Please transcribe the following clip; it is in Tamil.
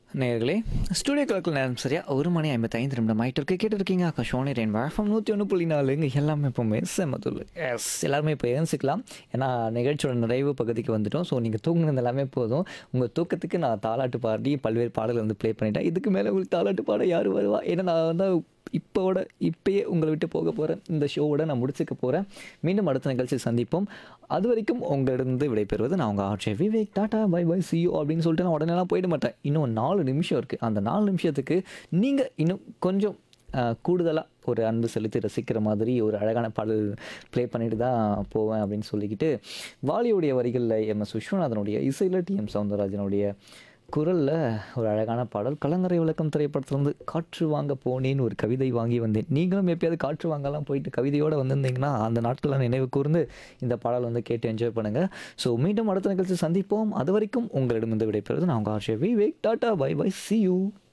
நேயர்களே ஸ்டூடியோ கிளாக்கில் நேரம் சரியா ஒரு மணி ஐம்பத்தைந்து நிமிடம் ஆகிட்டு இருக்கு கேட்டுருக்கீங்க ஆகாஷோனி ரெயின் வழக்கம் நூற்றி ஒன்று புள்ளி நாலு இங்கே எல்லாமே எப்போவுமே செம்மத்துள்ளு எஸ் எல்லாருமே இப்போ ஏன்சிக்கலாம் ஏன்னா நிகழ்ச்சியோட நிறைவு பகுதிக்கு வந்துட்டோம் ஸோ நீங்கள் தூங்குனது எல்லாமே போதும் உங்கள் தூக்கத்துக்கு நான் தாலாட்டு பாடி பல்வேறு பாடல்கள் வந்து ப்ளே பண்ணிட்டேன் இதுக்கு மேலே உங்களுக்கு தாலாட்டு பாட யார் வருவா ஏன்னா நான் வந்து இப்போட இப்பயே உங்களை விட்டு போக போகிறேன் இந்த ஷோவோட நான் முடிச்சுக்க போகிறேன் மீண்டும் அடுத்த நிகழ்ச்சி சந்திப்போம் அது வரைக்கும் உங்களிடந்து விடைபெறுவது நான் உங்கள் ஆட்சி Vivek tata bye bye see you அப்படின்னு சொல்லிட்டு நான் உடனேலாம் போயிட மாட்டேன் இன்னும் நாலு நிமிஷம் இருக்குது அந்த நாலு நிமிஷத்துக்கு நீங்கள் இன்னும் கொஞ்சம் கூடுதலாக ஒரு அன்பு செலுத்தி ரசிக்கிற மாதிரி ஒரு அழகான பாடல் ப்ளே பண்ணிட்டு தான் போவேன் அப்படின்னு சொல்லிக்கிட்டு வாலியுடைய வரிகளில் எம் எஸ் விஸ்வநாதனுடைய இசையில் டி எம் சவுந்தரராஜனுடைய குரலில் ஒரு அழகான பாடல் கலங்கரை விளக்கம் திரைப்படத்துலேருந்து காற்று வாங்க போனேன்னு ஒரு கவிதை வாங்கி வந்தேன் நீங்களும் எப்பயாவது காற்று வாங்கலாம் போயிட்டு கவிதையோடு வந்திருந்தீங்கன்னா அந்த நாட்களை நினைவு கூர்ந்து இந்த பாடல் வந்து கேட்டு என்ஜாய் பண்ணுங்கள் ஸோ மீண்டும் அடுத்த நிகழ்ச்சி சந்திப்போம் அது வரைக்கும் உங்களிடம் வந்து விடைபெறுவது நான் உங்கள் ஆர்ஷே Vivek tata bye bye see you